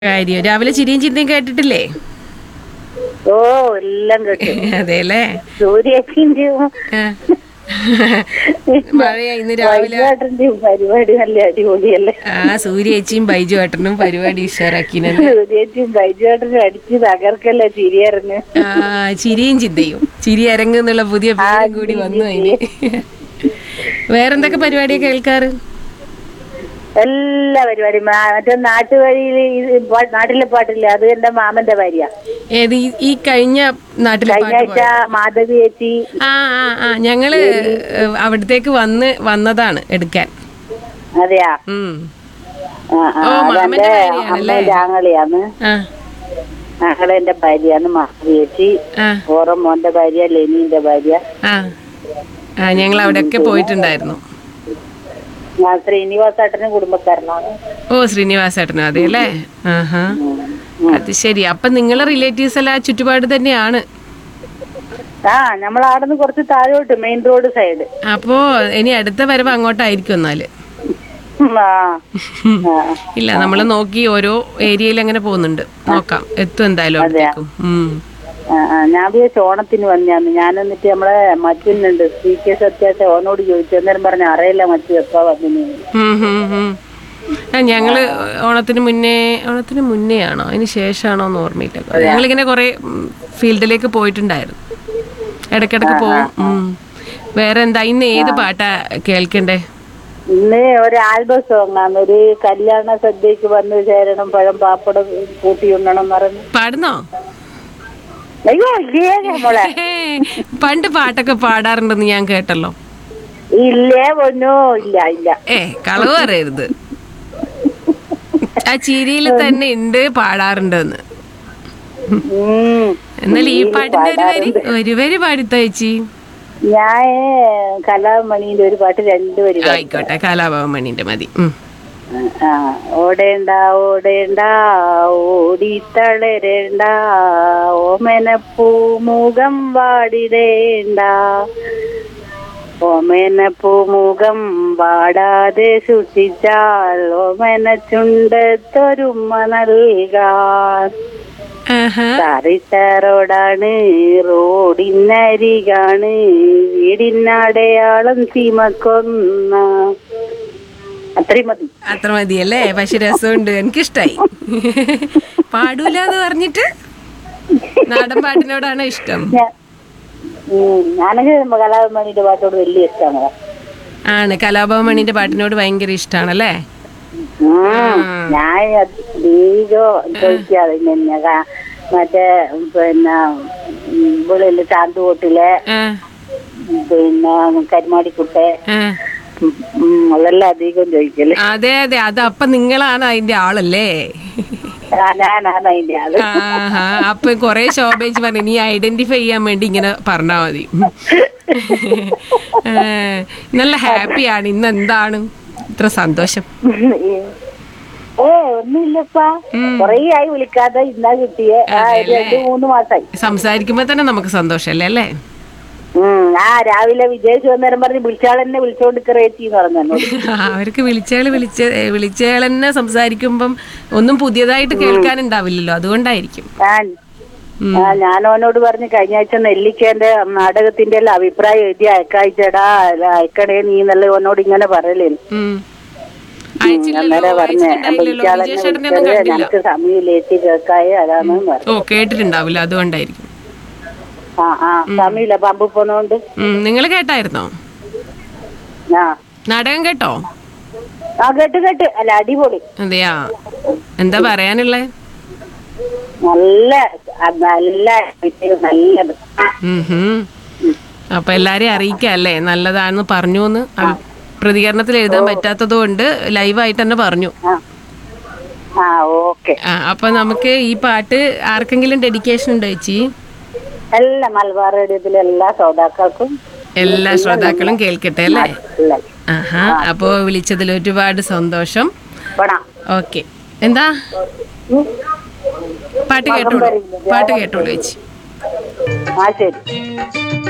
കാര്യം രാവിലെ ചിരിയും ചിന്തയും കേട്ടിട്ടില്ലേ ഓ എല്ലാം കേട്ടു അതെല്ലേ സൂര്യക്കിന്റെയും ആ. മഴയാ ഇന്ന് രാവിലെ വൈകുന്നേരത്തിന്റെയും പരിപാടി നല്ല അടിപൊളിയല്ലേ ആ സൂര്യേച്ചിയും ബൈജു ഏട്ടനും പരിപാടി ഉഷാറാക്കിനല്ലേ സൂര്യേച്ചും ബൈജുവേട്ടനും അടിച്ച് തകർക്കല്ലേ ചിരിയറിഞ്ഞ് ആ ചിരിയും ചിന്തയും ചിരി അരങ്ങ് എന്നുള്ള പുതിയ പേരും കൂടി വന്നു അതിന് വേറെന്തൊക്കെ പരിപാടിയൊക്കെ കേൾക്കാറ് എല്ലാ പരിപാടിയും മാ- മറ്റേ നാട്ടുവഴിയിൽ നാട്ടിലെ പാട്ടില്ലേ അത് എന്റെ മാമന്റെ ഭാര്യ ഏത് ഈ- ഈ കഴിഞ്ഞ നാട്ടിലെ കഴിഞ്ഞ പാട്ട് ആഴ്ച മാധവി ചേച്ചി ആ ആ ആ ഞങ്ങള് ഏഹ്, അവിടത്തേക്ക് വന്ന് വന്നതാണ് എടുക്കാൻ അതെയാ ഉം ആ, ആ, ഓ, മാമന്റെ അതെന്റെ ഭാര്യയാണല്ലേ? അമ്മേന്റെ ആങ്ങളിയാന്ന് ആ ആങ്ങളെന്റെ ഭാര്യയാണ് മാധവി ചേച്ചി ആ ഓറം മോന്റെ ഭാര്യ ലെനിന്റെ ഭാര്യ ആ ആ ഞങ്ങൾ അവിടെയൊക്കെ പോയിട്ടുണ്ടായിരുന്നു ഞാൻ ശ്രീനിവാസേട്ടനും കുടുംബക്കാരനാണ് ഓ ശ്രീനിവാസേട്ടനും അതെ അല്ലേ ആഹാ അത് ശരി അപ്പൊ നിങ്ങളെ റിലേറ്റീവ്സ് എല്ലാം ആ ചുറ്റുപാട് തന്നെയാണ് ആ നമ്മൾ ആടുന്ന് കുറച്ച് താഴോട്ട് മെയിൻ റോഡ് സൈഡ് അപ്പോ ഇനി അടുത്ത വരവ് അങ്ങോട്ടായിരിക്കും എന്നാല് ആ ആ. ഇല്ല നമ്മൾ നോക്കി ഓരോ ഏരിയയിൽ അങ്ങനെ പോകുന്നുണ്ട് നോക്കാം എത്തും എന്തായാലും അവിടത്തേക്കും ഉം. ആ, ആ, ഞാൻ വിചാരിച്ച ഓണത്തിന് വന്നാന്ന് ഞാൻ എന്നിട്ട് നമ്മളെ മറ്റുന്നുണ്ട് സി കെ സത്യാച്ച ഓനോട് ചോദിച്ചു അന്നേരം പറഞ്ഞ അറിയില്ല മറ്റു എപ്പാ വന്നിന് ഉം, ഉം, ഉം. ആ, ഞങ്ങള് ഓണത്തിന് മുന്നേ ഓണത്തിന് മുന്നേ ആണോ അതിന് ശേഷമാണോ എന്ന് ഓർമ്മയില്ല ഞങ്ങളിങ്ങനെ കുറെ ഫീൽഡിലേക്ക് പോയിട്ടുണ്ടായിരുന്നു ഇടയ്ക്കിടയ്ക്ക് പോവും ഉം. വേറെ എന്താ ഇന്ന് ഏത് പാട്ടാ കേൾക്കണ്ടേ ഇന്ന് ഒരു ആൽബം സോങ് ആണ് ഒരു കല്യാണ സദ്യക്ക് വന്ന് ചേരണം പഴം പാപ്പടം കൂട്ടി ഉണ്ണണം എന്ന് പറഞ്ഞു പാടുന്നോ അയ്യോ ഇല്ലേ നമ്മളെ ഹേ, പണ്ട് പാട്ടൊക്കെ പാടാറുണ്ടെന്ന് ഞാൻ കേട്ടല്ലോ ഇല്ലേ പൊന്നോ ഇല്ല ഇല്ല ഏ കളവ് പറയരുത് ആ ചിരിയിൽ തന്നെ ഉണ്ട് പാടാറുണ്ടെന്ന് ഉം. എന്നാൽ ഈ പാട്ടിന്റെ ഒരു വരി ഒരു വരി പാടിത്തോ ചേച്ചി ഞാൻ കലാമണീന്റെ ഒരു പാട്ട് രണ്ടുപേരും ആയിക്കോട്ടെ കലാഭവൻ മണിന്റെ മതി ഉം. ആ, ഓടേണ്ട ഓടേണ്ട ഓടിത്തളരേണ്ട ഓമനപ്പൂമുഖം വാടിടേണ്ട ഓമനപ്പൂമുഖം വാടാതെ സൂക്ഷിച്ചാൽ ഓമന ചുണ്ടത്തൊരുമ നൽകാൻ ആഹാ. സാറിച്ചാറോടാണ് റോഡിനരികാണ് വീടിനടയാളം സീമക്കൊന്ന അത്രയും മതി അത്ര മതിയല്ലേ പക്ഷെ രസമുണ്ട് എനിക്കിഷ്ടായി പാടൂല എന്ന് പറഞ്ഞിട്ട് നാടൻ പാട്ടിനോടാണ് ഇഷ്ടം ഞാൻ- ഉം, ഞാനൊക്കെ കലാഭമണിയുടെ പാട്ടോട് വലിയ ഇഷ്ടമാണ് ആണ് കലാഭവൻ മണിന്റെ പാട്ടിനോട് ഭയങ്കര ഇഷ്ടാണല്ലേ ഞാൻ ദീർഘോ ചോദിക്കാതെ പിന്നെ ക- മറ്റേ പിന്നെ ഇവിളില് ചാന്തുകോട്ടിലെ ആ, പിന്നെ കരിമാടിക്കുട്ടെ ആ. ഉം, ഉം, അതെല്ലാം അധികം ചോദിക്കല് അതെ അതെ അത് അപ്പൊ നിങ്ങളാണ് അതിന്റെ ആളല്ലേ ആ, ഞാനാണ് അതിന്റെ ആള് ആഹാ അപ്പൊ കൊറേ ശോഭേച്ച് പറഞ്ഞു നീ ഐഡന്റിഫൈ ചെയ്യാൻ വേണ്ടി ഇങ്ങനെ പറഞ്ഞാ മതി ഏ, നല്ല ഹാപ്പിയാണ് ഇന്ന് എന്താണ് ഇത്ര സന്തോഷം ഏ ഒന്നുമില്ലപ്പാ കൊറേ ആയി വിളിക്കാതെ ഇന്നാ കിട്ടിയേ ആ ഒരു രണ്ട് മൂന്ന് മാസായി സംസാരിക്കുമ്പോ തന്നെ നമുക്ക് സന്തോഷല്ലേ അല്ലേ ഉം ആ രാവിലെ വിജയിച്ചു വന്നേരം പറഞ്ഞ് വിളിച്ചാളെന്നെ വിളിച്ചോണ്ട് കയറ്റി എന്ന് പറഞ്ഞു എന്നോട് അവർക്ക് വിളിച്ചയാള് വിളിച്ച വിളിച്ചയാൾ തന്നെ സംസാരിക്കുമ്പം ഒന്നും പുതിയതായിട്ട് കേൾക്കാനുണ്ടാവില്ലല്ലോ അതുകൊണ്ടായിരിക്കും ഞാൻ ആ ഞാൻ അവനോട് പറഞ്ഞു കഴിഞ്ഞ ആഴ്ച നെല്ലിക്കേന്റെ നാടകത്തിന്റെ എല്ലാം അഭിപ്രായം എഴുതി അയക്കാഴ്ചടാ അയക്കണേ നീ എന്നല്ല അവനോട് ഇങ്ങനെ പറയലേ ഉം. അയച്ചില്ലല്ലോ അന്നേരം പറഞ്ഞ അയച്ചിട്ടുണ്ടായില്ലല്ലോ വിളിച്ചാളെന്നെ വിജയശേട്ടനെ ഒന്നും വിളിച്ചത് കണ്ടില്ല ഞങ്ങക്ക് സമയമില്ലേറ്റി കേൾക്കായ അതാന്ന് പറഞ്ഞു ഓ കേട്ടിട്ടുണ്ടാവില്ല അതുകൊണ്ടായിരിക്കും ആ ആ സമയമില്ല പമ്പ് പോന്നോണ്ട് നിങ്ങൾ കേട്ടായിരുന്നോ ആ നാടകം കേട്ടോ ആ കേട്ട് കേട്ട് അല്ല അടിപൊളി അതെയാ എന്താ പറയാനുള്ളേ നല്ല ആ, നല്ല വിഷയം, നല്ലത് ഉം ഹും. അപ്പൊ എല്ലാരെയും അറിയിക്കാം അല്ലേ നല്ലതാണെന്ന് പറഞ്ഞു എന്ന് പ്രതികരണത്തിൽ എഴുതാൻ പറ്റാത്തത് കൊണ്ട് ലൈവായിട്ട് തന്നെ പറഞ്ഞു ആ ആ ഓക്കെ ആ അപ്പൊ നമുക്ക് ഈ പാട്ട് ആർക്കെങ്കിലും ഡെഡിക്കേഷൻ ഉണ്ടോ ചേച്ചി എല്ലാ മലബാർ റേഡിയോത്തിലെ എല്ലാ ശ്രോതാക്കൾക്കും എല്ലാ ശ്രോതാക്കളും കേൾക്കട്ടെ അല്ലേ ഇല്ല ആഹാ അപ്പോ വിളിച്ചതിൽ ഒരുപാട് സന്തോഷം വേണം ഓക്കെ എന്താ പാട്ട് കേട്ടോളൂ പാട്ട് കേട്ടോളൂ ചേച്ചി ആ ശരി